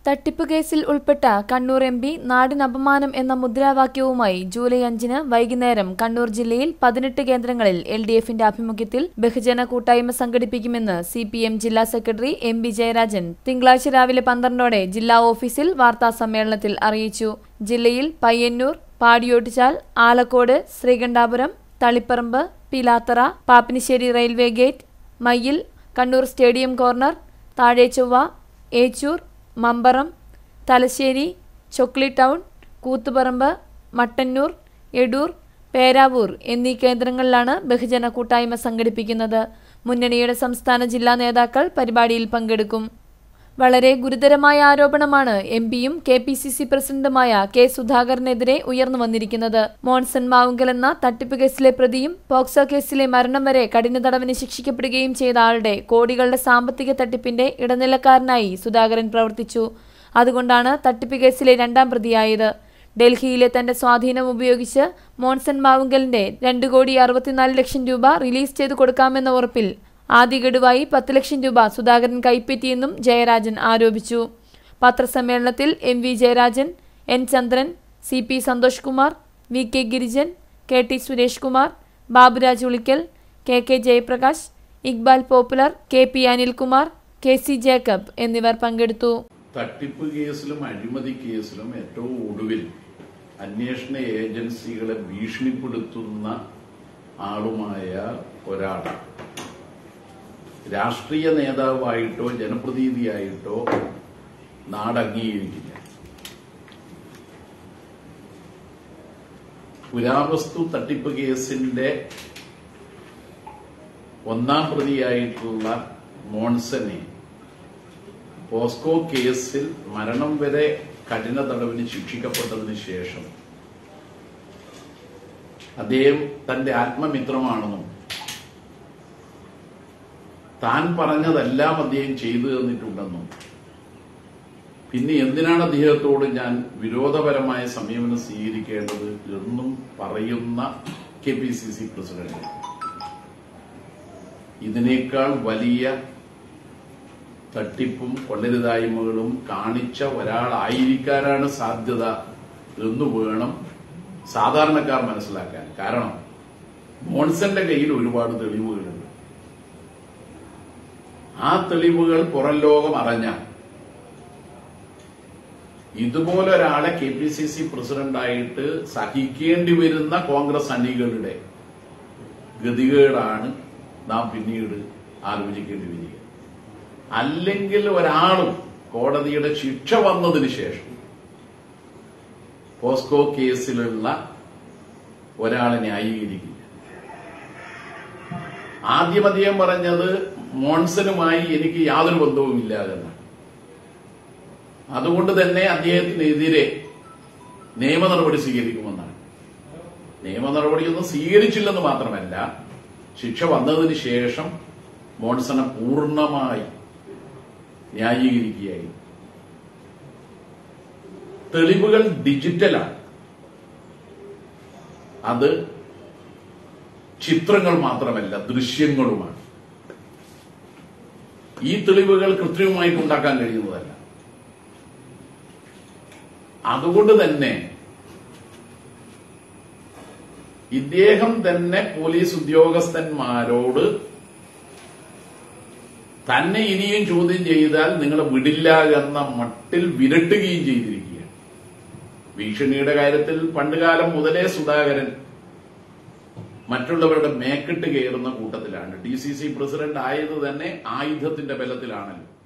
തട്ടിപ്പ് കേസിൽ ഉൾപ്പെട്ട കണ്ണൂർ എം പി നാടിന് അപമാനം എന്ന മുദ്രാവാക്യവുമായി ജൂലൈ അഞ്ചിന് വൈകുന്നേരം കണ്ണൂർ ജില്ലയിൽ പതിനെട്ട് കേന്ദ്രങ്ങളിൽ എൽ ഡി എഫിന്റെ ആഭിമുഖ്യത്തിൽ ബഹുജന കൂട്ടായ്മ സംഘടിപ്പിക്കുമെന്ന് സി പി എം ജില്ലാ സെക്രട്ടറി എം പി ജയരാജൻ തിങ്കളാഴ്ച രാവിലെ പന്ത്രണ്ടോടെ ജില്ലാ ഓഫീസിൽ വാർത്താ സമ്മേളനത്തിൽ അറിയിച്ചു ജില്ലയിൽ Payyanur Padiyottuchal Alakode Sreekandapuram Taliparamba Pilathara Pappinisseri railway gate Mayyil Kannur stadium corner Thazhechovva Echur Mamparam Thalassery Chokli town Koothuparamba Mattannur Edoor Peravoor എന്നീ കേന്ദ്രങ്ങളിലാണ് ബഹുജന കൂട്ടായ്മ സംഘടിപ്പിക്കുന്നത് മുന്നണിയുടെ സംസ്ഥാന ജില്ലാ നേതാക്കൾ പരിപാടിയിൽ പങ്കെടുക്കും വളരെ ഗുരുതരമായ ആരോപണമാണ് എം പിയും കെ പി സി സി പ്രസിഡന്റുമായ കെ സുധാകരനെതിരെ ഉയർന്നു വന്നിരിക്കുന്നത് മോൺസൺ മാവുങ്കൽ എന്ന തട്ടിപ്പ് കേസിലെ പ്രതിയും പോക്സോ കേസിലെ മരണം വരെ കഠിന തടവിന് ശിക്ഷിക്കപ്പെടുകയും ചെയ്ത ആളുടെ കോടികളുടെ സാമ്പത്തിക തട്ടിപ്പിന്റെ ഇടനിലക്കാരനായി സുധാകരൻ പ്രവർത്തിച്ചു അതുകൊണ്ടാണ് തട്ടിപ്പ് കേസിലെ രണ്ടാം പ്രതിയായത് ഡൽഹിയിലെ തന്റെ സ്വാധീനം ഉപയോഗിച്ച് മോൺസൺ മാവുങ്കലിന്റെ രണ്ട് കോടി അറുപത്തിനാല് ലക്ഷം രൂപ റിലീസ് ചെയ്തു കൊടുക്കാമെന്ന ഉറപ്പിൽ ആദ്യ ഗഡുവായി പത്ത് ലക്ഷം രൂപ സുധാകരൻ കൈപ്പറ്റിയെന്നും ജയരാജൻ ആരോപിച്ചു പത്രസമ്മേളനത്തിൽ M V Jayarajan N Chandran C P Santhosh Kumar V K Girijan K T Suresh Kumar Baburaj Ulikkal K K Jayaprakash Iqbal popular K P Anilkumar K C Jacob എന്നിവർ പങ്കെടുത്തു തട്ടിപ്പ് കേസിലും അഴിമതി കേസിലും ഏറ്റവും ഒടുവിൽ അന്വേഷണ ഏജൻസികളെ ഭീഷണിപ്പെടുത്തുന്ന ആളുമായ ഒരാൾ രാഷ്ട്രീയ നേതാവായിട്ടോ ജനപ്രതിനിധിയായിട്ടോ നാട് അംഗീകരിക്കില്ല പുരാവസ്തു തട്ടിപ്പ് കേസിന്റെ ഒന്നാം പ്രതിയായിട്ടുള്ള മോൺസനെ പോസ്കോ കേസിൽ മരണം വരെ കഠിന തടവിന് ശിക്ഷിക്കപ്പെട്ടതിന് ശേഷം അദ്ദേഹം തന്റെ ആത്മമിത്രമാണെന്നും താൻ പറഞ്ഞതെല്ലാം അദ്ദേഹം ചെയ്തു തന്നിട്ടുണ്ടെന്നും പിന്നെ എന്തിനാണ് അദ്ദേഹത്തോട് ഞാൻ വിരോധപരമായ സമീപനം സ്വീകരിക്കേണ്ടത് എന്നും പറയുന്ന K P C C president ഇതിനേക്കാൾ വലിയ തട്ടിപ്പും കൊള്ളരുതായ്മകളും കാണിച്ച ഒരാളായിരിക്കാനാണ് സാധ്യത എന്ന് വേണം സാധാരണക്കാർ മനസ്സിലാക്കാൻ കാരണം മോൺസന്റെ കയ്യിൽ ഒരുപാട് തെളിവുകളുണ്ട് ആ തെളിവുകൾ പുറം ലോകം അറിഞ്ഞാൽ ഇതുപോലെ ഒരാളെ കെ പി സി സി പ്രസിഡന്റായിട്ട് സഹിക്കേണ്ടി വരുന്ന കോൺഗ്രസ് അണികളുടെ ഗതികേടാണ് നാം പിന്നീട് ആലോചിക്കേണ്ടി വരിക അല്ലെങ്കിൽ ഒരാളും കോടതിയുടെ ശിക്ഷ വന്നതിന് ശേഷം പോസ്കോ കേസിലുള്ള ഒരാളെ ന്യായീകരിക്കില്ല ആദ്യം അദ്ദേഹം പറഞ്ഞത് മോൺസനുമായി എനിക്ക് യാതൊരു ബന്ധവുമില്ല എന്നാണ് അതുകൊണ്ട് തന്നെ അദ്ദേഹത്തിനെതിരെ നിയമ നടപടി സ്വീകരിക്കുമെന്നാണ് നിയമ നടപടിയൊന്നും സ്വീകരിച്ചില്ലെന്ന് മാത്രമല്ല ശിക്ഷ വന്നതിന് ശേഷം മോൺസനെ പൂർണ്ണമായി ന്യായീകരിക്കുകയായി തെളിവുകൾ ഡിജിറ്റലാണ് അത് ചിത്രങ്ങൾ മാത്രമല്ല ദൃശ്യങ്ങളുമാണ് ഈ തെളിവുകൾ കൃത്രിമമായിട്ട് ഉണ്ടാക്കാൻ കഴിയുന്നതല്ല അതുകൊണ്ട് തന്നെ ഇദ്ദേഹം തന്നെ പോലീസ് ഉദ്യോഗസ്ഥന്മാരോട് തന്നെ ഇനിയും ചോദ്യം ചെയ്താൽ നിങ്ങളെ വിടില്ല എന്ന മട്ടിൽ വിരട്ടുകയും ചെയ്തിരിക്കുകയാണ് ഭീഷണിയുടെ കാര്യത്തിൽ പണ്ടുകാലം മുതലേ സുധാകരൻ മറ്റുള്ളവരുടെ മേക്കിട്ട് കയറുന്ന കൂട്ടത്തിലാണ് ഡി സി സി പ്രസിഡന്റ് ആയത് തന്നെ ആയുധത്തിന്റെ ബലത്തിലാണല്ലോ